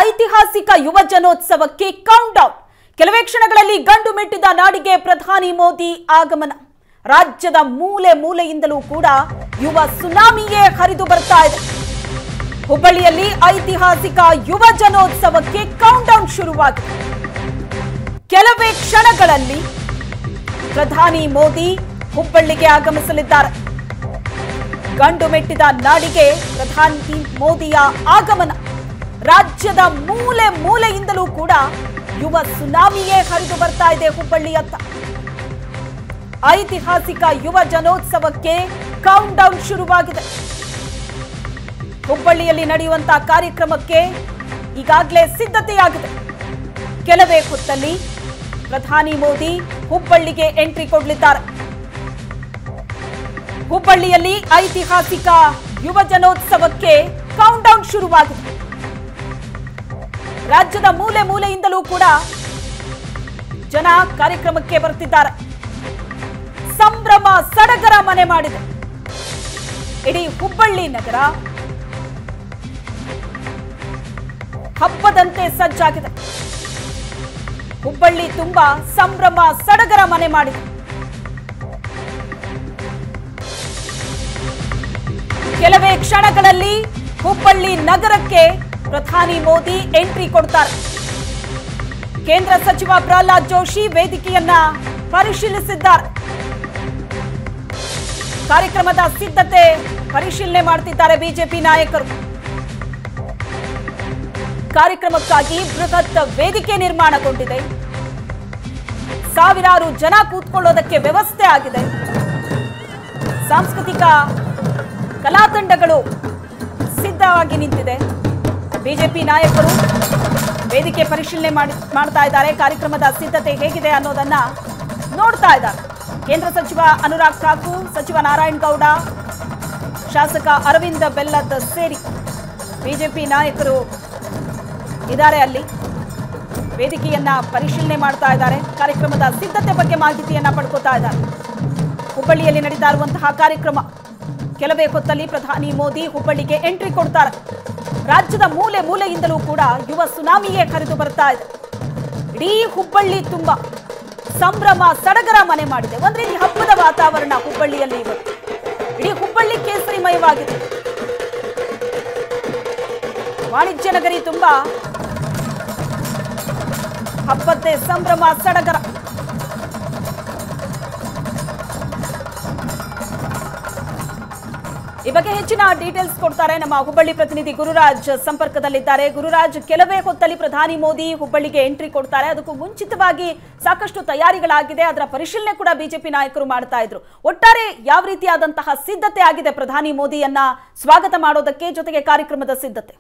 ಐತಿಹಾಸಿಕ ಯುವ ಜನೋತ್ಸವಕ್ಕೆ count down ಕೆಲವೇ ಕ್ಷಣಗಳಲ್ಲಿ ಗಂಡು ಮೆಟ್ಟಿದ ನಾಡಿಗೆ ಪ್ರಧಾನಿ ಮೋದಿ ಆಗಮನ ರಾಜ್ಯದ ಮೂಲೆ ಮೂಲೆಯಿಂದಲೂ ಕೂಡ ಯುವ ಸುನಾಮಿಯೇ ಹರಿದು ಬರ್ತಾ ಇದೆ ಹುಬ್ಬಳ್ಳಿಯಲ್ಲಿ ಐತಿಹಾಸಿಕ ಯುವ ಜನೋತ್ಸವಕ್ಕೆ ಕೌಂಟ್ ಡೌನ್ ಶುರುವಾಗಿದೆ ಕೆಲವೇ ಕ್ಷಣಗಳಲ್ಲಿ ಪ್ರಧಾನಿ ಮೋದಿ ಹುಬ್ಬಳ್ಳಿಗೆ ಆಗಮಿಸಲಿದ್ದಾರೆ ಗಂಡು ಮೆಟ್ಟಿದ ನಾಡಿಗೆ ಪ್ರಧಾನಿ ಮೋದಿಯ ಆಗಮನ ರಾಜ್ಯದ ಮೂಲೆ ಮೂಲೆಯಿಂದಲೂ ಕೂಡ ಯುವ ಸುನಾಮಿಯೇ ಹರಿದು ಬರ್ತಾ ಇದೆ ಹುಬ್ಬಳ್ಳಿಯತ್ತ ಐತಿಹಾಸಿಕ ಯುವ ಜನೋತ್ಸವಕ್ಕೆ ಕೌಂಟ್ ಡೌನ್ ಶುರುವಾಗಿದೆ ಹುಬ್ಬಳ್ಳಿಯಲ್ಲಿ ನಡೆಯುವಂತಹ ಕಾರ್ಯಕ್ರಮಕ್ಕೆ ಈಗಾಗಲೇ ಸಿದ್ಧತೆಯಾಗಿದೆ ಕೆಲವೇ ಹೊತ್ತಲ್ಲಿ ಪ್ರಧಾನಿ ಮೋದಿ ಹುಬ್ಬಳ್ಳಿಗೆ ಎಂಟ್ರಿ ಕೊಡಲಿದ್ದಾರೆ ಹುಬ್ಬಳ್ಳಿಯಲ್ಲಿ ಐತಿಹಾಸಿಕ ಯುವ ಜನೋತ್ಸವಕ್ಕೆ ಕೌಂಟ್ ಡೌನ್ ಶುರುವಾಗಿದೆ ರಾಜ್ಯದ ಮೂಲೆ ಮೂಲೆಯಿಂದಲೂ ಕೂಡ ಜನ ಕಾರ್ಯಕ್ರಮಕ್ಕೆ ಬರ್ತಿದ್ದಾರೆ ಸಂಭ್ರಮ ಸಡಗರ ಮನೆ ಮಾಡಿದೆ ಇಡೀ ಹುಬ್ಬಳ್ಳಿ ನಗರ ಹಬ್ಬದಂತೆ ಸಜ್ಜಾಗಿದೆ ಹುಬ್ಬಳ್ಳಿ ತುಂಬಾ ಸಂಭ್ರಮ ಸಡಗರ ಮನೆ ಮಾಡಿದೆ ಕೆಲವೇ ಕ್ಷಣಗಳಲ್ಲಿ ಹುಬ್ಬಳ್ಳಿ ನಗರಕ್ಕೆ ಪ್ರಧಾನಿ ಮೋದಿ ಎಂಟ್ರಿ ಕೊಡ್ತಾರೆ ಕೇಂದ್ರ ಸಚಿವ ಪ್ರಹ್ಲಾದ್ ಜೋಶಿ ವೇದಿಕೆಯನ್ನ ಪರಿಶೀಲಿಸಿದ್ದಾರೆ ಕಾರ್ಯಕ್ರಮದ ಸಿದ್ಧತೆ ಪರಿಶೀಲನೆ ಮಾಡ್ತಿದ್ದಾರೆ ಬಿಜೆಪಿ ನಾಯಕರು ಕಾರ್ಯಕ್ರಮಕ್ಕಾಗಿ ಬೃಹತ್ ವೇದಿಕೆ ನಿರ್ಮಾಣಗೊಂಡಿದೆ ಸಾವಿರಾರು ಜನ ಕೂತ್ಕೊಳ್ಳೋದಕ್ಕೆ ವ್ಯವಸ್ಥೆ ಆಗಿದೆ ಸಾಂಸ್ಕೃತಿಕ ಕಲಾ ತಂಡಗಳು ಸಿದ್ಧವಾಗಿ ನಿಂತಿದೆ ಬಿಜೆಪಿ ನಾಯಕರು ವೇದಿಕೆ ಪರಿಶೀಲನೆ ಮಾಡಿ ಮಾಡ್ತಾ ಇದ್ದಾರೆ ಕಾರ್ಯಕ್ರಮದ ಸಿದ್ಧತೆ ಹೇಗಿದೆ ಅನ್ನೋದನ್ನ ನೋಡ್ತಾ ಇದ್ದಾರೆ ಕೇಂದ್ರ ಸಚಿವ ಅನುರಾಗ್ ಠಾಕೂರ್ ಸಚಿವ ನಾರಾಯಣ್ ಗೌಡ ಶಾಸಕ ಅರವಿಂದ ಬೆಲ್ಲದ್ ಸೇರಿ ಬಿಜೆಪಿ ನಾಯಕರು ಇದ್ದಾರೆ ಅಲ್ಲಿ ವೇದಿಕೆಯನ್ನ ಪರಿಶೀಲನೆ ಮಾಡ್ತಾ ಇದ್ದಾರೆ ಕಾರ್ಯಕ್ರಮದ ಸಿದ್ಧತೆ ಬಗ್ಗೆ ಮಾಹಿತಿಯನ್ನ ಪಡ್ಕೋತಾ ಇದ್ದಾರೆ ಹುಬ್ಬಳ್ಳಿಯಲ್ಲಿ ನಡೀತಾ ಇರುವಂತಹ ಕಾರ್ಯಕ್ರಮ ಕೆಲವೇ ಹೊತ್ತಲ್ಲಿ ಪ್ರಧಾನಿ ಮೋದಿ ಹುಬ್ಬಳ್ಳಿಗೆ ಎಂಟ್ರಿ ಕೊಡ್ತಾರೆ ರಾಜ್ಯದ ಮೂಲೆ ಮೂಲೆಯಿಂದಲೂ ಕೂಡ ಯುವ ಸುನಾಮಿಯೇ ಹರಿದು ಬರ್ತಾ ಇದೆ ಇಡೀ ಹುಬ್ಬಳ್ಳಿ ತುಂಬಾ ಸಂಭ್ರಮ ಸಡಗರ ಮನೆ ಮಾಡಿದೆ ಒಂದ್ ರೀತಿ ಹಬ್ಬದ ವಾತಾವರಣ ಹುಬ್ಬಳ್ಳಿಯಲ್ಲಿ ಇವತ್ತು ಇಡೀ ಹುಬ್ಬಳ್ಳಿ ಕೇಸರಿಮಯವಾಗಿದೆ ವಾಣಿಜ್ಯ ನಗರಿ ತುಂಬಾ ಹಬ್ಬದ್ದೇ ಸಂಭ್ರಮ ಸಡಗರ ಈ ಬಗ್ಗೆ ಹೆಚ್ಚಿನ ಡೀಟೇಲ್ಸ್ ಕೊಡ್ತಾರೆ ನಮ್ಮ ಹುಬ್ಬಳ್ಳಿ ಪ್ರತಿನಿಧಿ ಗುರುರಾಜ್ ಸಂಪರ್ಕದಲ್ಲಿದ್ದಾರೆ ಗುರುರಾಜ್ ಕೆಲವೇ ಹೊತ್ತಲ್ಲಿ ಪ್ರಧಾನಿ ಮೋದಿ ಹುಬ್ಬಳ್ಳಿಗೆ ಎಂಟ್ರಿ ಕೊಡ್ತಾರೆ ಅದಕ್ಕೂ ಮುಂಚಿತವಾಗಿ ಸಾಕಷ್ಟು ತಯಾರಿಗಳಾಗಿದೆ ಅದರ ಪರಿಶೀಲನೆ ಕೂಡ ಬಿಜೆಪಿ ನಾಯಕರು ಮಾಡ್ತಾ ಇದ್ರು ಒಟ್ಟಾರೆ ಯಾವ ರೀತಿಯಾದಂತಹ ಸಿದ್ಧತೆ ಆಗಿದೆ ಪ್ರಧಾನಿ ಮೋದಿಯನ್ನ ಸ್ವಾಗತ ಮಾಡೋದಕ್ಕೆ ಜೊತೆಗೆ ಕಾರ್ಯಕ್ರಮದ ಸಿದ್ಧತೆ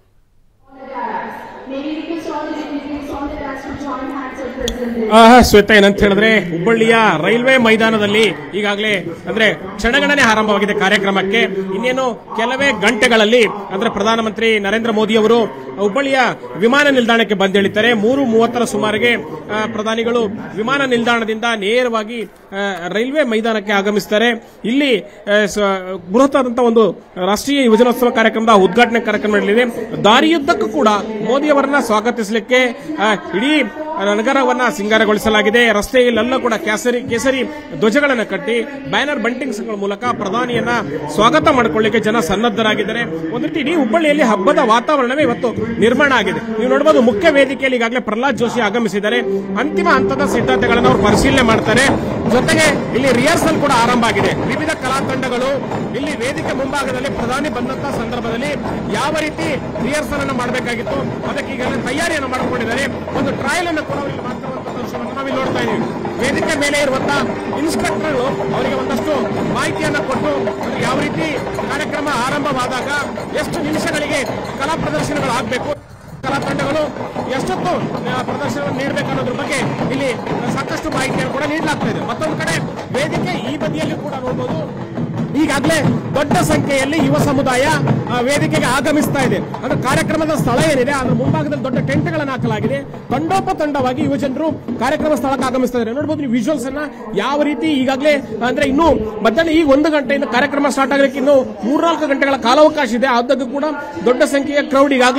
Maybe request all the individuals on the dance to join hands and present this. ಆಹಾ, ಶ್ವೇತಾ ಏನಂತ ಹೇಳಿದ್ರೆ ಹುಬ್ಬಳ್ಳಿಯ ರೈಲ್ವೆ ಮೈದಾನದಲ್ಲಿ ಈಗಾಗಲೇ ಅಂದ್ರೆ ಕ್ಷಣಗಣನೆ ಆರಂಭವಾಗಿದೆ ಕಾರ್ಯಕ್ರಮಕ್ಕೆ ಇನ್ನೇನು ಕೆಲವೇ ಗಂಟೆಗಳಲ್ಲಿ ಅಂದ್ರೆ ಪ್ರಧಾನಮಂತ್ರಿ ನರೇಂದ್ರ ಮೋದಿ ಅವರು ಹುಬ್ಬಳ್ಳಿಯ ವಿಮಾನ ನಿಲ್ದಾಣಕ್ಕೆ ಬಂದಿಳಿತಾರೆ ಮೂರು ಮೂವತ್ತರ ಸುಮಾರಿಗೆ ಆ, ಪ್ರಧಾನಿಗಳು ವಿಮಾನ ನಿಲ್ದಾಣದಿಂದ ನೇರವಾಗಿ ಆ, ರೈಲ್ವೆ ಮೈದಾನಕ್ಕೆ ಆಗಮಿಸ್ತಾರೆ ಇಲ್ಲಿ ಆ, ಸ- ಬೃಹತ್ತಾದಂತಹ ಒಂದು ರಾಷ್ಟ್ರೀಯ ಯುವಜನೋತ್ಸವ ಕಾರ್ಯಕ್ರಮದ ಉದ್ಘಾಟನೆ ಕಾರ್ಯಕ್ರಮ ನಡೆಯಲಿದೆ ದಾರಿಯುದ್ದಕ್ಕೂ ಕೂಡ ಮೋದಿ ಅವರನ್ನ ಸ್ವಾಗತಿಸಲಿಕ್ಕೆ ಆ, ಇಡೀ ನಗರವನ್ನ ಸಿಂಗಾರಗೊಳಿಸಲಾಗಿದೆ ರಸ್ತೆಯಲ್ಲೆಲ್ಲ ಕೂಡ ಕೇಸರಿ ಕೇಸರಿ ಧ್ವಜಗಳನ್ನು ಕಟ್ಟಿ ಬ್ಯಾನರ್ ಬಂಟಿಂಗ್ಸ್ಗಳ ಮೂಲಕ ಪ್ರಧಾನಿಯನ್ನ ಸ್ವಾಗತ ಮಾಡಿಕೊಳ್ಳಿಕ್ಕೆ ಜನ ಸನ್ನದ್ಧರಾಗಿದ್ದಾರೆ ಒಂದು ರೀತಿ ಇಡೀ ಹುಬ್ಬಳ್ಳಿಯಲ್ಲಿ ಹಬ್ಬದ ವಾತಾವರಣವೇ ಇವತ್ತು ನಿರ್ಮಾಣ ಆಗಿದೆ ನೀವು ನೋಡಬಹುದು ಮುಖ್ಯ ವೇದಿಕೆಯಲ್ಲಿ ಈಗಾಗಲೇ ಪ್ರಹ್ಲಾದ್ ಜೋಶಿ ಆಗಮಿಸಿದ್ದಾರೆ ಅಂತಿಮ ಹಂತದ ಸಿದ್ಧತೆಗಳನ್ನು ಅವರು ಪರಿಶೀಲನೆ ಮಾಡ್ತಾರೆ ಜೊತೆಗೆ ಇಲ್ಲಿ ರಿಹರ್ಸಲ್ ಕೂಡ ಆರಂಭ ಆಗಿದೆ ವಿವಿಧ ಕಲಾ ತಂಡಗಳು ಇಲ್ಲಿ ವೇದಿಕೆ ಮುಂಭಾಗದಲ್ಲಿ ಪ್ರಧಾನಿ ಬಂದಂತಹ ಸಂದರ್ಭದಲ್ಲಿ ಯಾವ ರೀತಿ ರಿಹರ್ಸಲ್ ಅನ್ನು ಮಾಡಬೇಕಾಗಿತ್ತು ಅದಕ್ಕೆ ಈಗಾಗಲೇ ತಯಾರಿಯನ್ನು ಮಾಡಿಕೊಂಡಿದ್ದಾರೆ ಒಂದು ಟ್ರಯಲ್ ಅನ್ನು ಕೂಡ ಅವರಿಗೆ ಮಾಡ್ತಿರುವಂತಹ ದೃಶ್ಯವನ್ನು ನಾವಿಲ್ಲಿ ನೋಡ್ತಾ ಇದ್ದೀವಿ ವೇದಿಕೆ ಮೇಲೆ ಇರುವಂತಹ ಇನ್ಸ್ಪೆಕ್ಟರ್ಗಳು ಅವರಿಗೆ ಒಂದಷ್ಟು ಮಾಹಿತಿಯನ್ನ ಕೊಟ್ಟು ಅವ್ರಿಗೆ ಯಾವ ರೀತಿ ಕಾರ್ಯಕ್ರಮ ಆರಂಭವಾದಾಗ ಎಷ್ಟು ನಿಮಿಷಗಳಿಗೆ ಕಲಾ ಪ್ರದರ್ಶನಗಳು ಆಗಬೇಕು ಕಲಾ ತಂಡಗಳು ಎಷ್ಟೊತ್ತು ಆ, ಪ್ರದರ್ಶನವನ್ನು ನೀಡಬೇಕು ಅನ್ನೋದ್ರ ಬಗ್ಗೆ ಇಲ್ಲಿ ಸಾಕಷ್ಟು ಮಾಹಿತಿಯನ್ನು ಕೂಡ ನೀಡಲಾಗ್ತಾ ಇದೆ ಮತ್ತೊಂದು ಕಡೆ ವೇದಿಕೆ ಈ ಬದಿಯಲ್ಲಿ ಕೂಡ ನೋಡಬಹುದು ಈಗಾಗಲೇ ದೊಡ್ಡ ಸಂಖ್ಯೆಯಲ್ಲಿ ಯುವ ಸಮುದಾಯ ಆ, ವೇದಿಕೆಗೆ ಆಗಮಿಸ್ತಾ ಇದೆ ಅಂದ್ರೆ ಕಾರ್ಯಕ್ರಮದ ಸ್ಥಳ ಏನಿದೆ ಅದರ ಮುಂಭಾಗದಲ್ಲಿ ದೊಡ್ಡ ಟೆಂಟ್ಗಳನ್ನು ಹಾಕಲಾಗಿದೆ ತಂಡೋಪತಂಡವಾಗಿ ಯುವ ಜನರು ಕಾರ್ಯಕ್ರಮ ಸ್ಥಳಕ್ಕೆ ಆಗಮಿಸ್ತಾ ಇದ್ದಾರೆ ನೋಡಬಹುದು ನೀವು ವಿಜುವಲ್ಸ್ ಅನ್ನ ಯಾವ ರೀತಿ ಈಗಾಗಲೇ ಅಂದ್ರೆ ಇನ್ನು ಮಧ್ಯಾಹ್ನ ಈಗ ಒಂದು ಗಂಟೆಯಿಂದ ಕಾರ್ಯಕ್ರಮ ಸ್ಟಾರ್ಟ್ ಆಗಲಿಕ್ಕೆ ಇನ್ನು ಮೂರ್ನಾಲ್ಕು ಗಂಟೆಗಳ ಕಾಲಾವಕಾಶ ಇದೆ ಆದಾಗ್ಯೂ ಕೂಡ ದೊಡ್ಡ ಸಂಖ್ಯೆಯ ಕ್ರೌಡ್ ಈಗಾಗಲೇ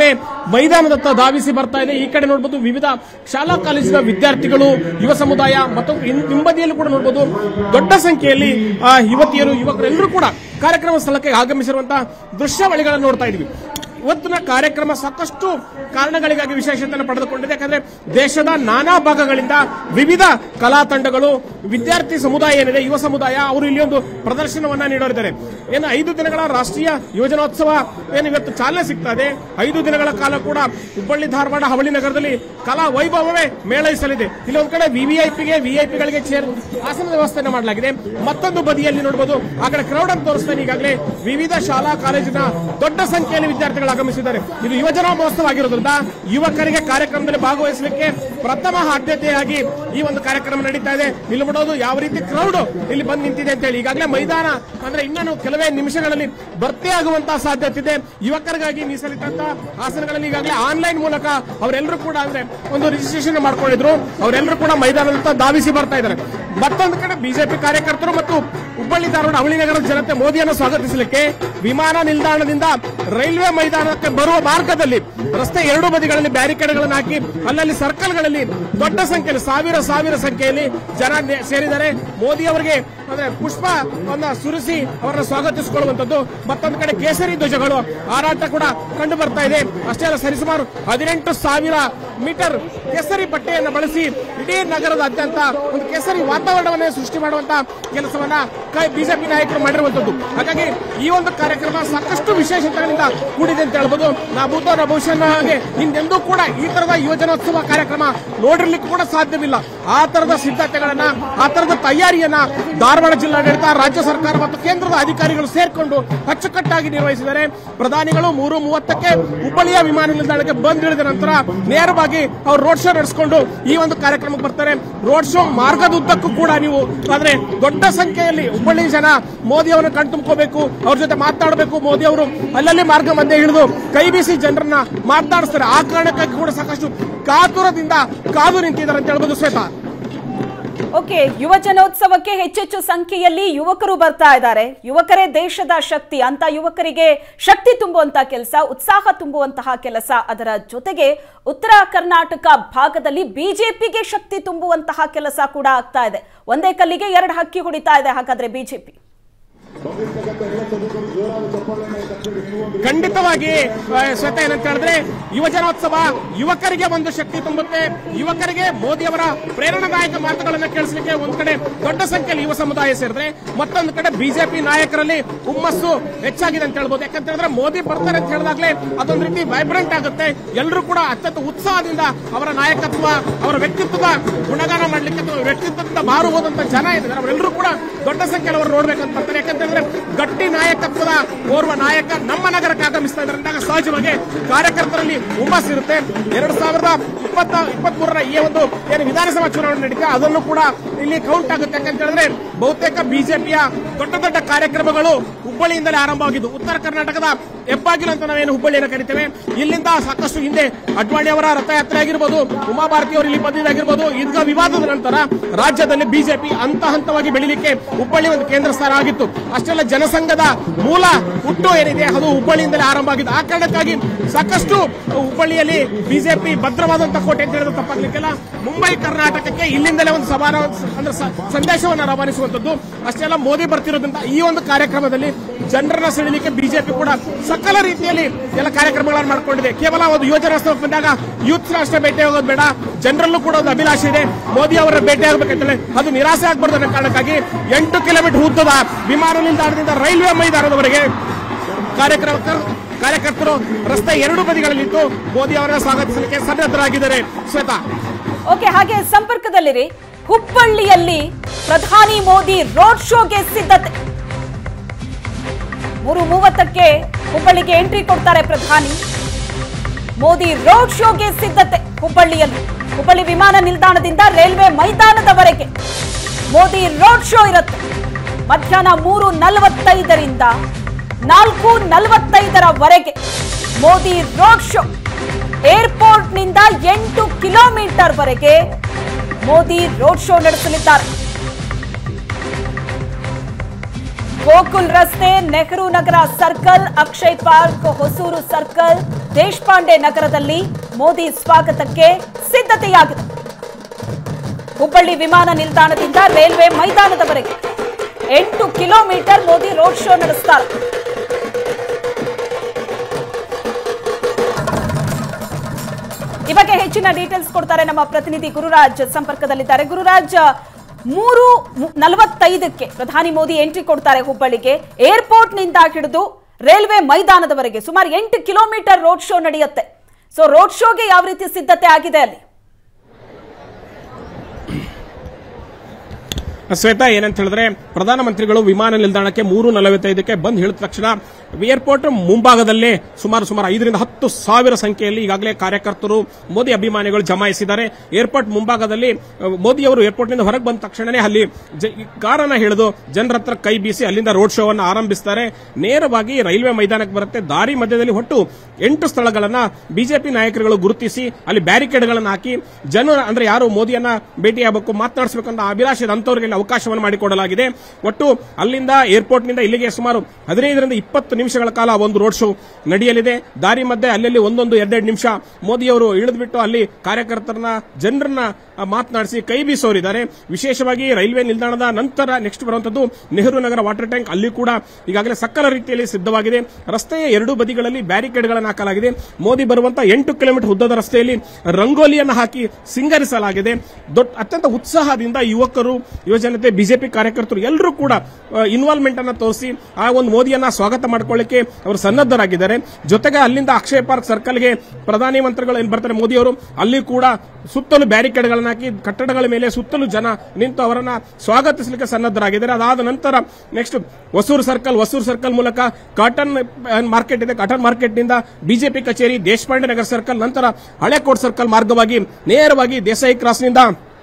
ಮೈದಾನದತ್ತ ಧಾವಿಸಿ ಬರ್ತಾ ಇದೆ ಈ ಕಡೆ ನೋಡಬಹುದು ವಿವಿಧ ಶಾಲಾ ಕಾಲೇಜಿನ ವಿದ್ಯಾರ್ಥಿಗಳು ಯುವ ಸಮುದಾಯ ಮತ್ತು ಹಿಂ- ಹಿಂಬದಿಯಲ್ಲೂ ಕೂಡ ನೋಡಬಹುದು ದೊಡ್ಡ ಸಂಖ್ಯೆಯಲ್ಲಿ ಆ, ಯುವತಿಯರು ಯುವಕರು ಎಲ್ಲರೂ ಕೂಡ ಕಾರ್ಯಕ್ರಮ ಸ್ಥಳಕ್ಕೆ ಆಗಮಿಸಿರುವಂತಹ ದೃಶ್ಯಾವಳಿಗಳನ್ನು ನೋಡ್ತಾ ಇದ್ವಿ ಇವತ್ತಿನ ಕಾರ್ಯಕ್ರಮ ಸಾಕಷ್ಟು ಕಾರಣಗಳಿಗಾಗಿ ವಿಶೇಷತೆಯನ್ನು ಪಡೆದುಕೊಂಡಿದೆ ಯಾಕಂದ್ರೆ ದೇಶದ ನಾನಾ ಭಾಗಗಳಿಂದ ವಿವಿಧ ಕಲಾ ತಂಡಗಳು ವಿದ್ಯಾರ್ಥಿ ಸಮುದಾಯ ಏನಿದೆ ಯುವ ಸಮುದಾಯ ಅವರು ಇಲ್ಲಿ ಒಂದು ಪ್ರದರ್ಶನವನ್ನ ನೀಡೋರಿದ್ದಾರೆ ಏನು ಐದು ದಿನಗಳ ರಾಷ್ಟ್ರೀಯ ಯೋಜನೋತ್ಸವ ಏನು ಇವತ್ತು ಚಾಲನೆ ಸಿಗ್ತಾ ಇದೆ ಐದು ದಿನಗಳ ಕಾಲ ಕೂಡ ಹುಬ್ಬಳ್ಳಿ ಧಾರವಾಡ ಹವಳಿ ನಗರದಲ್ಲಿ ಕಲಾ ವೈಭವವೇ ಮೇಳೈಸಲಿದೆ ಇಲ್ಲಿ ಒಂದ್ ಕಡೆ ವಿವಿಐಪಿಗೆ ವಿಐಪಿಗಳಿಗೆ ಚೇರ್ ಆಸನದ ವ್ಯವಸ್ಥೆಯನ್ನು ಮಾಡಲಾಗಿದೆ ಮತ್ತೊಂದು ಬದಿಯಲ್ಲಿ ನೋಡಬಹುದು ಆ ಕಡೆ ಕ್ರೌಡ್ ಅಂತ ತೋರಿಸ್ತಾನೆ ಈಗಾಗಲೇ ವಿವಿಧ ಶಾಲಾ ಕಾಲೇಜಿನ ದೊಡ್ಡ ಸಂಖ್ಯೆಯಲ್ಲಿ ವಿದ್ಯಾರ್ಥಿಗಳು ಆಗಮಿಸಿದ್ದಾರೆ ಇದು ಯುವಜನ ಮಹೋತ್ಸವ ಆಗಿರೋದ್ರಿಂದ ಯುವಕರಿಗೆ ಕಾರ್ಯಕ್ರಮದಲ್ಲಿ ಭಾಗವಹಿಸಲಿಕ್ಕೆ ಪ್ರಥಮ ಆದ್ಯತೆಯಾಗಿ ಈ ಒಂದು ಕಾರ್ಯಕ್ರಮ ನಡೀತಾ ಇದೆ ಇಲ್ಲಿ ಬಿಡೋದು ಯಾವ ರೀತಿ ಕ್ರೌಡ್ ಇಲ್ಲಿ ಬಂದು ನಿಂತಿದೆ ಅಂತ ಹೇಳಿ ಈಗಾಗಲೇ ಮೈದಾನ ಅಂದ್ರೆ ಇನ್ನೂ ಕೆಲವೇ ನಿಮಿಷಗಳಲ್ಲಿ ಭರ್ತಿ ಆಗುವಂತಹ ಸಾಧ್ಯತೆ ಇದೆ ಯುವಕರಿಗಾಗಿ ಮೀಸಲಿಟ್ಟಂತ ಆಸನಗಳಲ್ಲಿ ಈಗಾಗಲೇ ಆನ್ಲೈನ್ ಮೂಲಕ ಅವರೆಲ್ಲರೂ ಕೂಡ ಅಂದ್ರೆ ಒಂದು ರಿಜಿಸ್ಟ್ರೇಷನ್ ಮಾಡ್ಕೊಂಡಿದ್ರು ಅವರೆಲ್ಲರೂ ಕೂಡ ಮೈದಾನದತ್ತ ಧಾವಿಸಿ ಬರ್ತಾ ಇದ್ದಾರೆ ಮತ್ತೊಂದು ಕಡೆ ಬಿಜೆಪಿ ಕಾರ್ಯಕರ್ತರು ಮತ್ತು ಹುಬ್ಬಳ್ಳಿ ಧಾರವಾಡ ಅವಳಿ ನಗರದ ಜನತೆ ಮೋದಿಯನ್ನು ಸ್ವಾಗತಿಸಲಿಕ್ಕೆ ವಿಮಾನ ನಿಲ್ದಾಣದಿಂದ ರೈಲ್ವೆ ಮೈದಾನಕ್ಕೆ ಬರುವ ಮಾರ್ಗದಲ್ಲಿ ರಸ್ತೆ ಎರಡೂ ಬದಿಗಳಲ್ಲಿ ಬ್ಯಾರಿಕೇಡ್ಗಳನ್ನು ಹಾಕಿ ಅಲ್ಲಲ್ಲಿ ಸರ್ಕಲ್ಗಳಲ್ಲಿ ದೊಡ್ಡ ಸಂಖ್ಯೆಯಲ್ಲಿ ಸಾವಿರ ಸಾವಿರ ಸಂಖ್ಯೆಯಲ್ಲಿ ಜನ ನೆ- ಸೇರಿದ್ದಾರೆ ಮೋದಿ ಅವರಿಗೆ ಅಂದ್ರೆ ಪುಷ್ಪವನ್ನ ಸುರಿಸಿ ಅವರನ್ನ ಸ್ವಾಗತಿಸಿಕೊಳ್ಳುವಂತದ್ದು ಮತ್ತೊಂದು ಕಡೆ ಕೇಸರಿ ಧ್ವಜಗಳು ಹಾರಾಟ ಕೂಡ ಕಂಡು ಬರ್ತಾ ಇದೆ ಅಷ್ಟೇ ಅಲ್ಲ ಸರಿಸುಮಾರು ಹದಿನೆಂಟು ಸಾವಿರ ಮೀಟರ್ ಕೇಸರಿ ಬಟ್ಟೆಯನ್ನು ಬಳಸಿ ಇಡೀ ನಗರದಾದ್ಯಂತ ಒಂದು ಕೇಸರಿ ವಾತಾವರಣವನ್ನೇ ಸೃಷ್ಟಿ ಮಾಡುವಂತ ಕೆಲಸವನ್ನ ಕೈ- ಬಿಜೆಪಿ ನಾಯಕರು ಮಾಡಿರುವಂತದ್ದು ಹಾಗಾಗಿ ಈ ಒಂದು ಕಾರ್ಯಕ್ರಮ ಸಾಕಷ್ಟು ವಿಶೇಷತೆಗಳಿಂದ ಕೂಡಿದೆ ಅಂತ ಹೇಳ್ಬೋದು ನಾ ಭೂತ ನಾ ಭವಿಷ್ಯನ ಹಾಗೆ ಹಿಂದೆಂದೂ ಕೂಡ ಈ ತರದ ಯುವಜನೋತ್ಸವ ಕಾರ್ಯಕ್ರಮ ನೋಡಿರ್ಲಿಕ್ಕೂ ಕೂಡ ಸಾಧ್ಯವಿಲ್ಲ ಆ ತರದ ಸಿದ್ಧತೆಗಳನ್ನ ಆ ತರದ ತಯಾರಿಯನ್ನ ಧಾರವಾಡ ಜಿಲ್ಲಾಡಳಿತ ರಾಜ್ಯ ಸರ್ಕಾರ ಮತ್ತು ಕೇಂದ್ರದ ಅಧಿಕಾರಿಗಳು ಸೇರ್ಕೊಂಡು ಅಚ್ಚುಕಟ್ಟಾಗಿ ನಿರ್ವಹಿಸಿದ್ದಾರೆ ಪ್ರಧಾನಿಗಳು ಮೂರು ಮೂವತ್ತಕ್ಕೆ ಹುಬ್ಬಳ್ಳಿಯ ವಿಮಾನ ನಿಲ್ದಾಣಕ್ಕೆ ಬಂದಿಳಿದ ನಂತರ ನೇರವಾಗಿ ಅವರು ರೋಡ್ ಶೋ ನಡೆಸಿಕೊಂಡು ಈ ಒಂದು ಕಾರ್ಯಕ್ರಮಕ್ಕೆ ಬರ್ತಾರೆ ರೋಡ್ ಶೋ ಮಾರ್ಗದುದ್ದಕ್ಕೂ ಕೂಡ ನೀವು ಆದ್ರೆ ದೊಡ್ಡ ಸಂಖ್ಯೆಯಲ್ಲಿ ಹುಬ್ಬಳ್ಳಿ ಜನ ಮೋದಿ ಅವರನ್ನು ಕಣ್ತುಂಬ್ಕೋಬೇಕು ಅವ್ರ ಜೊತೆ ಮಾತಾಡಬೇಕು ಮೋದಿ ಅವರು ಅಲ್ಲಲ್ಲಿ ಮಾರ್ಗ ಮಧ್ಯೆ ಹಿಡಿದು ಕೈ ಬೀಸಿ ಜನರನ್ನ ಮಾತನಾಡಿಸ್ತಾರೆ ಆ ಕಾರಣಕ್ಕಾಗಿ ಕೂಡ ಸಾಕಷ್ಟು ಕಾತುರದಿಂದ ಕಾದು ನಿಂತಿದ್ದಾರೆ ಅಂತ ಹೇಳ್ಬೋದು ಶ್ವೇತಾ ಓಕೆ ಯುವ ಜನೋತ್ಸವಕ್ಕೆ ಹೆಚ್ಚೆಚ್ಚು ಸಂಖ್ಯೆಯಲ್ಲಿ ಯುವಕರು ಬರ್ತಾ ಇದ್ದಾರೆ ಯುವಕರೇ ದೇಶದ ಶಕ್ತಿ ಅಂತ ಯುವಕರಿಗೆ ಶಕ್ತಿ ತುಂಬುವಂತಹ ಕೆಲಸ ಉತ್ಸಾಹ ತುಂಬುವಂತಹ ಕೆಲಸ ಅದರ ಜೊತೆಗೆ ಉತ್ತರ ಕರ್ನಾಟಕ ಭಾಗದಲ್ಲಿ ಬಿಜೆಪಿಗೆ ಶಕ್ತಿ ತುಂಬುವಂತಹ ಕೆಲಸ ಕೂಡ ಆಗ್ತಾ ಇದೆ ಒಂದೇ ಕಲ್ಲಿಗೆ ಎರಡು ಹಕ್ಕಿ ಹೊಡಿತಾ ಇದೆ ಹಾಗಾದ್ರೆ ಬಿಜೆಪಿ ಖಂಡಿತವಾಗಿ ಆ, ಶ್ವೇತಾ ಏನಂತ ಹೇಳಿದ್ರೆ ಯುವಜನೋತ್ಸವ ಯುವಕರಿಗೆ ಒಂದು ಶಕ್ತಿ ತುಂಬುತ್ತೆ ಯುವಕರಿಗೆ ಮೋದಿ ಅವರ ಪ್ರೇರಣಾದಾಯಕ ಮಾತುಗಳನ್ನು ಕೇಳಿಸಲಿಕ್ಕೆ ಒಂದ್ ಕಡೆ ದೊಡ್ಡ ಸಂಖ್ಯೆಯಲ್ಲಿ ಯುವ ಸಮುದಾಯ ಸೇರಿದ್ರೆ ಮತ್ತೊಂದು ಕಡೆ ಬಿಜೆಪಿ ನಾಯಕರಲ್ಲಿ ಹುಮ್ಮಸ್ಸು ಹೆಚ್ಚಾಗಿದೆ ಅಂತ ಹೇಳ್ಬೋದು ಯಾಕಂತ ಹೇಳಿದ್ರೆ ಮೋದಿ ಬರ್ತಾರೆ ಅಂತ ಹೇಳಿದಾಗ್ಲೇ ಅದೊಂದು ರೀತಿ ವೈಬ್ರೆಂಟ್ ಆಗುತ್ತೆ ಎಲ್ಲರೂ ಕೂಡ ಅತ್ಯಂತ ಉತ್ಸಾಹದಿಂದ ಅವರ ನಾಯಕತ್ವ ಅವರ ವ್ಯಕ್ತಿತ್ವದ ಗುಣಗಾನ ಮಾಡ್ಲಿಕ್ಕೆ ಅಥವಾ ವ್ಯಕ್ತಿತ್ವದಿಂದ ಮಾರು ಹೋದಂತ ಜನ ಇದ್ದಾರೆ ಅವರೆಲ್ಲರೂ ಕೂಡ ದೊಡ್ಡ ಸಂಖ್ಯೆಯಲ್ಲಿ ಅವರು ನೋಡ್ಬೇಕಂತ ಬರ್ತಾರೆ ಯಾಕಂತಂದ್ರೆ ಗಟ್ಟಿ ನಾಯಕತ್ವದ ಓರ್ವ ನಾಯಕ ನಮ್ಮ ನಗರಕ್ಕೆ ಆಗಮಿಸ್ತಾ ಇದ್ದಾರೆ ಅಂದಾಗ ಸಹಜವಾಗಿ ಕಾರ್ಯಕರ್ತರಲ್ಲಿ ಹುಮ್ಮಸ್ ಇರುತ್ತೆ ಎರಡ್ ಸಾವಿರದ ಇಪ್ಪತ್ತ ಇಪ್ಪತ್ತ್ ಮೂರರ ಈ ಒಂದು ಏನು ವಿಧಾನಸಭಾ ಚುನಾವಣೆ ನಡೀತಾ ಅದನ್ನು ಕೂಡ ಇಲ್ಲಿ ಕೌಂಟ್ ಆಗುತ್ತೆ ಯಾಕಂತ ಹೇಳಿದ್ರೆ ಬಹುತೇಕ ಬಿಜೆಪಿಯ ದೊಡ್ಡ ದೊಡ್ಡ ಕಾರ್ಯಕ್ರಮಗಳು ಹುಬ್ಬಳ್ಳಿಯಿಂದಲೇ ಆರಂಭವಾಗಿದ್ದು ಉತ್ತರ ಕರ್ನಾಟಕದ ಹೆಬ್ಬಾಗಿಲು ಅಂತ ನಾವೇನು ಹುಬ್ಬಳ್ಳಿಯನ್ನು ಕರಿತೇವೆ ಇಲ್ಲಿಂದ ಸಾಕಷ್ಟು ಹಿಂದೆ ಅಡ್ವಾಣಿ ಅವರ ರಥಯಾತ್ರೆ ಆಗಿರ್ಬೋದು ಉಮಾ ಭಾರತಿ ಅವರು ಇಲ್ಲಿ ಬಂದಿದ್ದಾಗಿರ್ಬೋದು ಈದ್ಗಾ ವಿವಾದದ ನಂತರ ರಾಜ್ಯದಲ್ಲಿ ಬಿಜೆಪಿ ಹಂತ ಹಂತವಾಗಿ ಬೆಳಿಲಿಕ್ಕೆ ಹುಬ್ಬಳ್ಳಿ ಒಂದು ಕೇಂದ್ರ ಸ್ಥಾನ ಆಗಿತ್ತು ಅಷ್ಟೆಲ್ಲ ಜನಸಂಘದ ಮೂಲ ಹುಟ್ಟು ಏನಿದೆ ಅದು ಹುಬ್ಬಳ್ಳಿಯಿಂದಲೇ ಆರಂಭ ಆಗಿದ್ದು ಆ ಕಾರಣಕ್ಕಾಗಿ ಸಾಕಷ್ಟು ಹುಬ್ಬಳ್ಳಿಯಲ್ಲಿ ಬಿಜೆಪಿ ಭದ್ರವಾದಂತಹ ಕೋಟೆ ಅಂತ ಹೇಳಿದ್ರೆ ತಪ್ಪಾಗ್ಲಿಕ್ಕಿಲ್ಲ ಮುಂಬೈ ಕರ್ನಾಟಕಕ್ಕೆ ಇಲ್ಲಿಂದಲೇ ಒಂದು ಸಮಾನ ಅಂದ್ರೆ ಸ- ಸಂದೇಶವನ್ನು ರವಾನಿಸುವಂತದ್ದು ಅಷ್ಟೆಲ್ಲ ಮೋದಿ ಬರ್ತಿರೋದ್ರಿಂದ ಈ ಒಂದು ಕಾರ್ಯಕ್ರಮದಲ್ಲಿ ಜನರನ್ನ ಸೆಳೆಯಲಿಕ್ಕೆ ಬಿಜೆಪಿ ಕೂಡ ಸಕಲ ರೀತಿಯಲ್ಲಿ ಎಲ್ಲ ಕಾರ್ಯಕ್ರಮಗಳನ್ನು ಮಾಡ್ಕೊಂಡಿದೆ ಕೇವಲ ಒಂದು ಯೋಜನೋತ್ಸವಕ್ಕೆ ಬಂದಾಗ ಯೂತ್ ಅಷ್ಟೇ ಭೇಟಿ ಆಗೋದು ಬೇಡ ಜನರಲ್ಲೂ ಕೂಡ ಒಂದು ಅಭಿಲಾಷೆ ಇದೆ ಮೋದಿ ಅವರ ಭೇಟಿ ಆಗಬೇಕಂತೇಳಿ ಅದು ನಿರಾಸೆ ಆಗಬಾರ್ದು ಅನ್ನೋ ಕಾರಣಕ್ಕಾಗಿ ಎಂಟು ಕಿಲೋಮೀಟರ್ ಉದ್ದದ ವಿಮಾನ ನಿಲ್ದಾಣದಿಂದ ರೈಲ್ವೆ ಮೈದಾನದವರೆಗೆ ಕಾರ್ಯಕ್ರಮ ಕಾರ್ಯಕರ್ತರು ರಸ್ತೆ ಎರಡು ಬದಿಗಳಲ್ಲಿದ್ದು ಮೋದಿ ಅವರನ್ನ ಸ್ವಾಗತಿಸಲಿಕ್ಕೆ ಸನ್ನದ್ಧರಾಗಿದ್ದಾರೆ ಶ್ವೇತಾ ಓಕೆ ಹಾಗೆ ಸಂಪರ್ಕದಲ್ಲಿರಿ ಹುಬ್ಬಳ್ಳಿಯಲ್ಲಿ ಪ್ರಧಾನಿ ಮೋದಿ ರೋಡ್ ಶೋಗೆ ಸಿದ್ಧತೆ ಮೂರು ಮೂವತ್ತಕ್ಕೆ ಹುಬ್ಬಳ್ಳಿಗೆ ಎಂಟ್ರಿ ಕೊಡ್ತಾರೆ ಪ್ರಧಾನಿ ಮೋದಿ ರೋಡ್ ಶೋಗೆ ಸಿದ್ಧತೆ ಹುಬ್ಬಳ್ಳಿಯಲ್ಲಿ ಹುಬ್ಬಳ್ಳಿ ವಿಮಾನ ನಿಲ್ದಾಣದಿಂದ ರೈಲ್ವೆ ಮೈದಾನದವರೆಗೆ ಮೋದಿ ರೋಡ್ ಶೋ ಇರುತ್ತೆ ಮಧ್ಯಾಹ್ನ ಮೂರು ನಲವತ್ತೈದರಿಂದ ನಾಲ್ಕು ನಲವತ್ತೈದರವರೆಗೆ ಮೋದಿ ರೋಡ್ ಶೋ ಏರ್ಪೋರ್ಟ್ನಿಂದ ಎಂಟು ಕಿಲೋಮೀಟರ್ ವರೆಗೆ ಮೋದಿ ರೋಡ್ ಶೋ ನಡೆಸಲಿದ್ದಾರೆ ಗೋಕುಲ್ ರಸ್ತೆ Nehru Nagar circle Akshay park Hosur circle Deshpande ನಗರದಲ್ಲಿ ಮೋದಿ ಸ್ವಾಗತಕ್ಕೆ ಸಿದ್ಧತೆಯಾಗಿದೆ ಹುಬ್ಬಳ್ಳಿ ವಿಮಾನ ನಿಲ್ದಾಣದಿಂದ ರೈಲ್ವೆ ಮೈದಾನದವರೆಗೆ ಎಂಟು ಕಿಲೋಮೀಟರ್ ಮೋದಿ ರೋಡ್ ಶೋ ನಡೆಸ್ತಾರೆ ಈ ಬಗ್ಗೆ ಹೆಚ್ಚಿನ ಡೀಟೇಲ್ಸ್ ಕೊಡ್ತಾರೆ ನಮ್ಮ ಪ್ರತಿನಿಧಿ ಗುರುರಾಜ್ ಸಂಪರ್ಕದಲ್ಲಿದ್ದಾರೆ ಗುರುರಾಜ್ ಮೂರು ಮು- ನಲವತ್ತೈದಕ್ಕೆ ಪ್ರಧಾನಿ ಮೋದಿ ಎಂಟ್ರಿ ಕೊಡ್ತಾರೆ ಹುಬ್ಬಳ್ಳಿಗೆ ಏರ್ಪೋರ್ಟ್ ನಿಂದ ಹಿಡಿದು ರೈಲ್ವೆ ಮೈದಾನದವರೆಗೆ ಸುಮಾರು ಎಂಟು ಕಿಲೋಮೀಟರ್ ರೋಡ್ ಶೋ ನಡೆಯುತ್ತೆ ಸೊ ರೋಡ್ ಶೋಗೆ ಯಾವ ರೀತಿ ಸಿದ್ಧತೆ ಆಗಿದೆ ಅಲ್ಲಿ ಶ್ವೇತಾ ಏನಂತ ಹೇಳಿದ್ರೆ ಪ್ರಧಾನಮಂತ್ರಿಗಳು ವಿಮಾನ ನಿಲ್ದಾಣಕ್ಕೆ ಮೂರು ನಲವತ್ತೈದಕ್ಕೆ ಬಂದ್ ಹೇಳಿದ ತಕ್ಷಣ ಏರ್ಪೋರ್ಟ್ ಮುಂಭಾಗದಲ್ಲೇ ಸುಮಾರು ಸುಮಾರು ಐದರಿಂದ ಹತ್ತು ಸಾವಿರ ಸಂಖ್ಯೆಯಲ್ಲಿ ಈಗಾಗಲೇ ಕಾರ್ಯಕರ್ತರು ಮೋದಿ ಅಭಿಮಾನಿಗಳು ಜಮಾಯಿಸಿದ್ದಾರೆ ಏರ್ಪೋರ್ಟ್ ಮುಂಭಾಗದಲ್ಲಿ ಅಹ್, ಮೋದಿ ಅವರು ಏರ್ಪೋರ್ಟ್ನಿಂದ ಹೊರಗೆ ಬಂದ ತಕ್ಷಣನೇ ಅಲ್ಲಿ ಜ- ಈ ಕಾರನ್ನ ಹಿಡಿದು ಜನರ ಹತ್ರ ಕೈ ಬೀಸಿ ಅಲ್ಲಿಂದ ರೋಡ್ ಶೋವನ್ನು ಆರಂಭಿಸ್ತಾರೆ ನೇರವಾಗಿ ರೈಲ್ವೆ ಮೈದಾನಕ್ಕೆ ಬರುತ್ತೆ ದಾರಿ ಮಧ್ಯದಲ್ಲಿ ಒಟ್ಟು ಎಂಟು ಸ್ಥಳಗಳನ್ನ ಬಿಜೆಪಿ ನಾಯಕರುಗಳು ಗುರುತಿಸಿ ಅಲ್ಲಿ ಬ್ಯಾರಿಕೇಡ್ಗಳನ್ನು ಹಾಕಿ ಜನರ ಅಂದ್ರೆ ಯಾರು ಮೋದಿಯನ್ನ ಭೇಟಿಯಾಗಬೇಕು ಮಾತನಾಡಿಸಬೇಕು ಅಂತ ಅಭಿಲಾಷೆ ಅಂತವರಿಗೆ ಅವಕಾಶವನ್ನು ಮಾಡಿಕೊಡಲಾಗಿದೆ ಒಟ್ಟು ಅಲ್ಲಿಂದ ಏರ್ಪೋರ್ಟ್ನಿಂದ ಇಲ್ಲಿಗೆ ಸುಮಾರು ಹದಿನೈದರಿಂದ ಇಪ್ಪತ್ತು ನಿಮಿಷಗಳ ಕಾಲ ಒಂದು ರೋಡ್ ಶೋ ನಡೆಯಲಿದೆ ದಾರಿ ಮಧ್ಯೆ ಅಲ್ಲಲ್ಲಿ ಒಂದೊಂದು ಎರಡೆರಡು ನಿಮಿಷ ಮೋದಿಯವರು ಇಳಿದ್ಬಿಟ್ಟು ಅಲ್ಲಿ ಕಾರ್ಯಕರ್ತರನ್ನ ಜನರನ್ನ ಆ, ಮಾತನಾಡಿಸಿ ಕೈ ಬೀಸೋರಿದ್ದಾರೆ ವಿಶೇಷವಾಗಿ ರೈಲ್ವೆ ನಿಲ್ದಾಣದ ನಂತರ ನೆಕ್ಸ್ಟ್ ಬರುವಂತದ್ದು ನೆಹರು ನಗರ ವಾಟರ್ ಟ್ಯಾಂಕ್ ಅಲ್ಲಿ ಕೂಡ ಈಗಾಗಲೇ ಸಕಲ ರೀತಿಯಲ್ಲಿ ಸಿದ್ಧವಾಗಿದೆ ರಸ್ತೆಯ ಎರಡೂ ಬದಿಗಳಲ್ಲಿ ಬ್ಯಾರಿಕೇಡ್ಗಳನ್ನು ಹಾಕಲಾಗಿದೆ ಮೋದಿ ಬರುವಂತಹ ಎಂಟು ಕಿಲೋಮೀಟರ್ ಉದ್ದದ ರಸ್ತೆಯಲ್ಲಿ ರಂಗೋಲಿಯನ್ನು ಹಾಕಿ ಸಿಂಗರಿಸಲಾಗಿದೆ ದೊಡ್ಡ ಅತ್ಯಂತ ಉತ್ಸಾಹದಿಂದ ಯುವಕರು ಯುವಜನತೆ ಬಿಜೆಪಿ ಕಾರ್ಯಕರ್ತರು ಎಲ್ಲರೂ ಕೂಡ ಇನ್ವಾಲ್ವ್ಮೆಂಟ್ ಅನ್ನ ತೋರಿಸಿ ಆ ಒಂದು ಮೋದಿಯನ್ನ ಸ್ವಾಗತ ಮಾಡ್ಕೊಳ್ಳಿಕ್ಕೆ ಅವರು ಸನ್ನದ್ಧರಾಗಿದ್ದಾರೆ ಜೊತೆಗೆ ಅಲ್ಲಿಂದ ಅಕ್ಷಯ ಪಾರ್ಕ್ ಸರ್ಕಲ್ಗೆ ಪ್ರಧಾನಿ ಮಂತ್ರಿಗಳು ಏನ್ ಬರ್ತಾರೆ ಮೋದಿ ಅವರು ಅಲ್ಲಿ ಕೂಡ ಸುತ್ತಲೂ ಬ್ಯಾರಿಕೇಡ್ಗಳನ್ನು ಹಾಕಿ ಕಟ್ಟಡಗಳ ಮೇಲೆ ಸುತ್ತಲೂ ಜನ ನಿಂತು ಅವರನ್ನ ಸ್ವಾಗತಿಸಲಿಕ್ಕೆ ಸನ್ನದ್ಧರಾಗಿದ್ದಾರೆ ಅದಾದ ನಂತರ next Hosur circle Hosur circle ಮೂಲಕ ಕಾಟನ್ ಮಾರ್ಕೆಟ್ ಇದೆ ಕಾಟನ್ ಮಾರ್ಕೆಟ್ ನಿಂದ ಬಿಜೆಪಿ ಕಚೇರಿ ದೇಶಪಾಂಡೆ ನಗರ್ ಸರ್ಕಲ್ ನಂತರ ಹಳೆಕೋಟ್ ಸರ್ಕಲ್ ಮಾರ್ಗವಾಗಿ ನೇರವಾಗಿ ದೇಸಾಯಿ ಕ್ರಾಸ್ನಿಂದ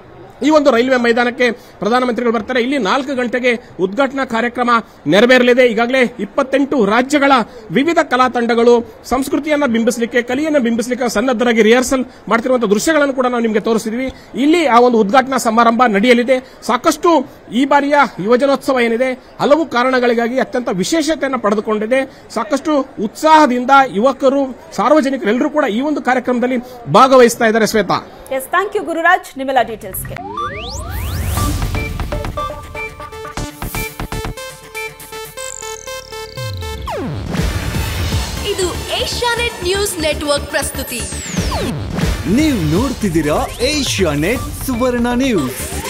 ಈ ಒಂದು ರೈಲ್ವೆ ಮೈದಾನಕ್ಕೆ ಪ್ರಧಾನಮಂತ್ರಿಗಳು ಬರ್ತಾರೆ ಇಲ್ಲಿ ನಾಲ್ಕು ಗಂಟೆಗೆ ಉದ್ಘಾಟನಾ ಕಾರ್ಯಕ್ರಮ ನೆರವೇರಲಿದೆ ಈಗಾಗಲೇ ಇಪ್ಪತ್ತೆಂಟು ರಾಜ್ಯಗಳ ವಿವಿಧ ಕಲಾ ತಂಡಗಳು ಸಂಸ್ಕೃತಿಯನ್ನ ಬಿಂಬಿಸಲಿಕ್ಕೆ ಕಲಿಯನ್ನು ಬಿಂಬಿಸಲಿಕ್ಕೆ ಸನ್ನದ್ಧರಾಗಿ ರಿಹರ್ಸಲ್ ಮಾಡ್ತಿರುವಂತಹ ದೃಶ್ಯಗಳನ್ನು ಕೂಡ ನಾವು ನಿಮಗೆ ತೋರಿಸಿದ್ವಿ ಇಲ್ಲಿ ಆ ಒಂದು ಉದ್ಘಾಟನಾ ಸಮಾರಂಭ ನಡೆಯಲಿದೆ ಸಾಕಷ್ಟು ಈ ಬಾರಿಯ ಯುವಜನೋತ್ಸವ ಏನಿದೆ ಹಲವು ಕಾರಣಗಳಿಗಾಗಿ ಅತ್ಯಂತ ವಿಶೇಷತೆಯನ್ನು ಪಡೆದುಕೊಂಡಿದೆ ಸಾಕಷ್ಟು ಉತ್ಸಾಹದಿಂದ ಯುವಕರು ಸಾರ್ವಜನಿಕರು ಎಲ್ಲರೂ ಕೂಡ ಈ ಒಂದು ಕಾರ್ಯಕ್ರಮದಲ್ಲಿ ಭಾಗವಹಿಸ್ತಾ ಇದ್ದಾರೆ Shweta S thank you Gururaj ನಿಮ್ಮೆಲ್ಲ ಡೀಟೇಲ್ಸ್ಗೆ ಇದು ಏಷ್ಯಾನೆಟ್ ನ್ಯೂಸ್ ನೆಟ್ವರ್ಕ್ ಪ್ರಸ್ತುತಿ ನೀವು ನೋಡ್ತಿದ್ದೀರಾ ಏಷ್ಯಾ ನೆಟ್ ಸುವರ್ಣ ನ್ಯೂಸ್